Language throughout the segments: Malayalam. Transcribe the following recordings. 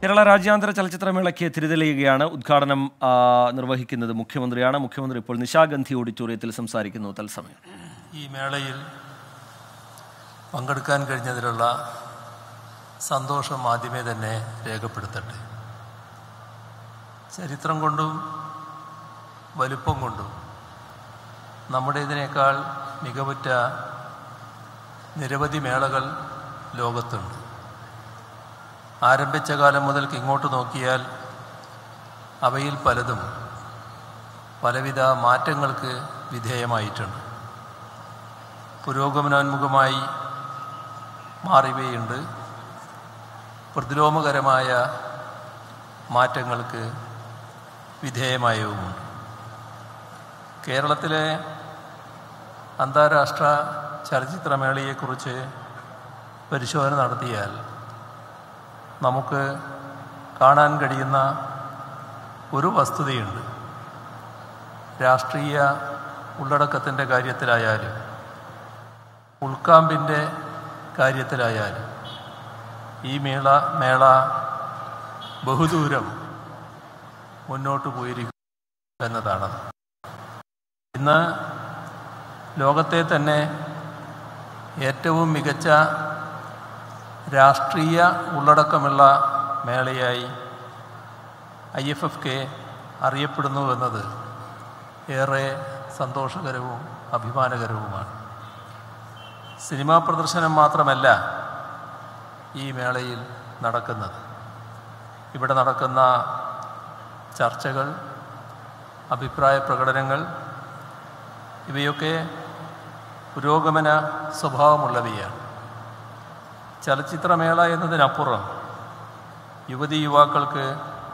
കേരള രാജ്യാന്തര ചലച്ചിത്രമേളയ്ക്ക് തിരിതെളിയുകയാണ് ഉദ്ഘാടനം ആ, നിർവഹിക്കുന്നത് മുഖ്യമന്ത്രിയാണ് മുഖ്യമന്ത്രി ഇപ്പോൾ നിശാഗന്ധി ഓഡിറ്റോറിയത്തിൽ സംസാരിക്കുന്നു തത്സമയം ഈ മേളയിൽ പങ്കെടുക്കാൻ കഴിഞ്ഞതിലുള്ള സന്തോഷം ആദ്യമേ തന്നെ രേഖപ്പെടുത്തട്ടെ ചരിത്രം കൊണ്ടും വലുപ്പം കൊണ്ടും നമ്മുടേതിനേക്കാൾ മികവുറ്റ നിരവധി മേളകൾ ലോകത്തുണ്ട് ആരംഭിച്ച കാലം മുതൽക്ക് ഇങ്ങോട്ട് നോക്കിയാൽ അവയിൽ പലതും പലവിധ മാറ്റങ്ങൾക്ക് വിധേയമായിട്ടുണ്ട് പുരോഗമനോന്മുഖമായി മാറിയവയുണ്ട് പ്രതിലോമകരമായ മാറ്റങ്ങൾക്ക് വിധേയമായവുമുണ്ട് കേരളത്തിലെ അന്താരാഷ്ട്ര ചലച്ചിത്രമേളയെക്കുറിച്ച് പരിശോധന നടത്തിയാൽ നമുക്ക് കാണാൻ കഴിയുന്ന ഒരു വസ്തുതയുണ്ട് രാഷ്ട്രീയ ഉള്ളടക്കത്തിൻ്റെ കാര്യത്തിലായാലും ഉൾക്കാമ്പിൻ്റെ കാര്യത്തിലായാലും ഈ മേള മേള ബഹുദൂരം മുന്നോട്ട് പോയിരിക്കും എന്നതാണ് ഇന്ന് ലോകത്തെ തന്നെ ഏറ്റവും മികച്ച രാഷ്ട്രീയ ഉള്ളടക്കമുള്ള മേളയായി ഐ എഫ് എഫ് കെ അറിയപ്പെടുന്നു എന്നത് ഏറെ സന്തോഷകരവും അഭിമാനകരവുമാണ് സിനിമാ പ്രദർശനം മാത്രമല്ല ഈ മേളയിൽ നടക്കുന്നത് ഇവിടെ നടക്കുന്ന ചർച്ചകൾ അഭിപ്രായ പ്രകടനങ്ങൾ ഇവയൊക്കെ പുരോഗമന സ്വഭാവമുള്ളവയാണ് ചലച്ചിത്രമേള എന്നതിനപ്പുറം യുവതി യുവാക്കൾക്ക്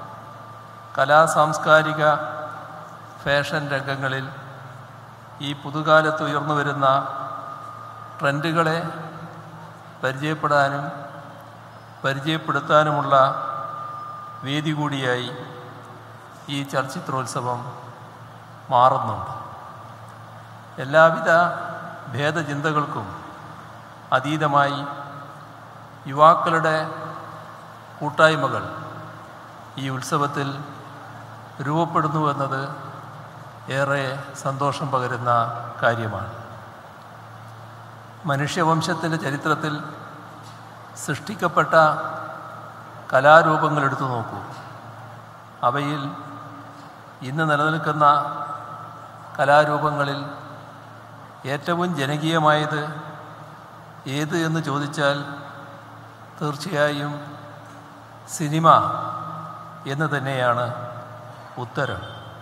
കലാ സാംസ്കാരിക ഫാഷൻ രംഗങ്ങളിൽ ഈ പുതുകാലത്ത് ഉയർന്നു വരുന്ന ട്രെൻഡുകളെ പരിചയപ്പെടാനും പരിചയപ്പെടുത്താനുമുള്ള വേദി കൂടിയായി ഈ ചലച്ചിത്രോത്സവം മാറുന്നുണ്ട് എല്ലാവിധ ഭേദചിന്തകൾക്കും അതീതമായി യുവാക്കളുടെ കൂട്ടായ്മകൾ ഈ ഉത്സവത്തിൽ രൂപപ്പെടുന്നു എന്നത് ഏറെ സന്തോഷം പകരുന്ന കാര്യമാണ് മനുഷ്യവംശത്തിൻ്റെ ചരിത്രത്തിൽ സൃഷ്ടിക്കപ്പെട്ട കലാരൂപങ്ങൾ എടുത്തു നോക്കൂ അവയിൽ ഇന്ന് നിലനിൽക്കുന്ന കലാരൂപങ്ങളിൽ ഏറ്റവും ജനകീയമായത് ഏത് എന്ന് ചോദിച്ചാൽ തീർച്ചയായും സിനിമ എന്ന് തന്നെയാണ് ഉത്തരം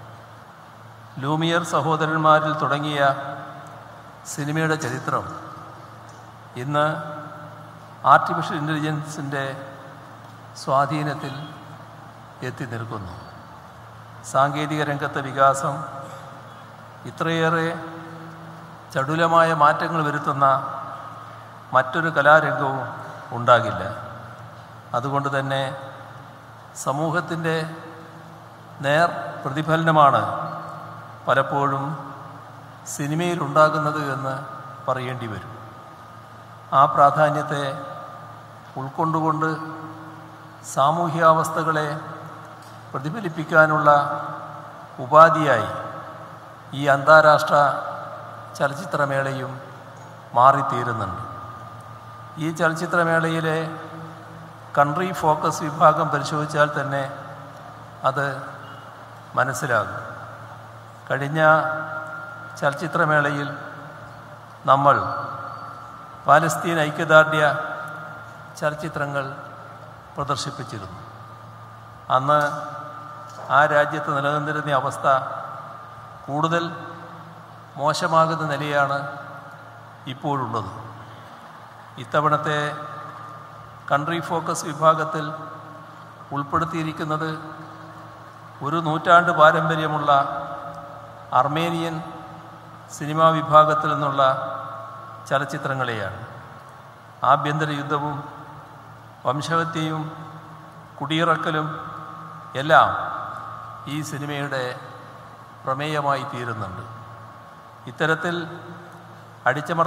ലൂമിയർ സഹോദരന്മാരിൽ തുടങ്ങിയ സിനിമയുടെ ചരിത്രം ഇന്ന് ആർട്ടിഫിഷ്യൽ ഇൻ്റലിജൻസിൻ്റെ സ്വാധീനത്തിൽ എത്തി നിൽക്കുന്നു സാങ്കേതിക രംഗത്തെ വികാസം ഇത്രയേറെ ചടുലമായ മാറ്റങ്ങൾ വരുത്തുന്ന മറ്റൊരു കലാരംഗവും ഉണ്ടാകില്ല അതുകൊണ്ട് തന്നെ സമൂഹത്തിൻ്റെ നേർ പ്രതിഫലനമാണ് പലപ്പോഴും സിനിമയിലുണ്ടാകുന്നത് എന്ന് പറയേണ്ടി വരും ആ പ്രാധാന്യത്തെ ഉൾക്കൊണ്ടുകൊണ്ട് സാമൂഹ്യാവസ്ഥകളെ പ്രതിഫലിപ്പിക്കാനുള്ള ഉപാധിയായി ഈ അന്താരാഷ്ട്ര ചലച്ചിത്രമേളയും മാറിത്തീരുന്നുണ്ട് ഈ ചലച്ചിത്രമേളയിലെ കൺട്രി ഫോക്കസ് വിഭാഗം പരിശോധിച്ചാൽ തന്നെ അത് മനസ്സിലാകും കഴിഞ്ഞ ചലച്ചിത്രമേളയിൽ നമ്മൾ പാലസ്തീൻ ഐക്യദാർഢ്യ ചലച്ചിത്രങ്ങൾ പ്രദർശിപ്പിച്ചിരുന്നു അന്ന് ആ രാജ്യത്ത് നിലനിന്നിരുന്ന അവസ്ഥ കൂടുതൽ മോശമാകുന്ന നിലയാണ് ഇപ്പോഴുള്ളത് ഇത്തവണത്തെ കൺട്രി ഫോക്കസ് വിഭാഗത്തിൽ ഉൾപ്പെടുത്തിയിരിക്കുന്നത് ഒരു നൂറ്റാണ്ട് പാരമ്പര്യമുള്ള അർമേനിയൻ സിനിമാ വിഭാഗത്തിൽ നിന്നുള്ള ചലച്ചിത്രങ്ങളെയാണ് ആഭ്യന്തര യുദ്ധവും വംശഹത്യയും കുടിയിറക്കലും എല്ലാം ഈ സിനിമയുടെ പ്രമേയമായി തീരുന്നുണ്ട് ഇത്തരത്തിൽ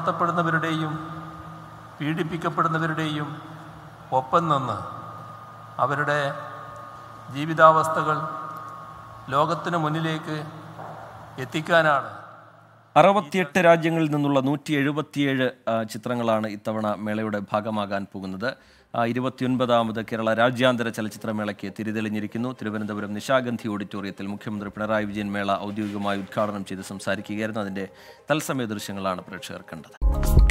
അടിച്ചമർത്തപ്പെടുന്നവരുടെയും പീഡിപ്പിക്കപ്പെടുന്നവരുടെയും ഒപ്പം നിന്ന് അവരുടെ ജീവിതാവസ്ഥകൾ ലോകത്തിന് മുന്നിലേക്ക് എത്തിക്കാനാണ് അറുപത്തിയെട്ട് രാജ്യങ്ങളിൽ നിന്നുള്ള നൂറ്റി എഴുപത്തിയേഴ് ആ, ചിത്രങ്ങളാണ് ഇത്തവണ മേളയുടെ ഭാഗമാകാൻ പോകുന്നത് ആ, ഇരുപത്തിയൊൻപതാമത് കേരള രാജ്യാന്തര ചലച്ചിത്രമേളയ്ക്ക് തിരിതെളിഞ്ഞിരിക്കുന്നു തിരുവനന്തപുരം നിശാഗന്ധി ഓഡിറ്റോറിയത്തിൽ മുഖ്യമന്ത്രി പിണറായി വിജയൻ മേള ഔദ്യോഗികമായി ഉദ്ഘാടനം ചെയ്ത് സംസാരിക്കുകയായിരുന്നു അതിന്റെ തത്സമയ ദൃശ്യങ്ങളാണ് പ്രേക്ഷകർ കണ്ടത്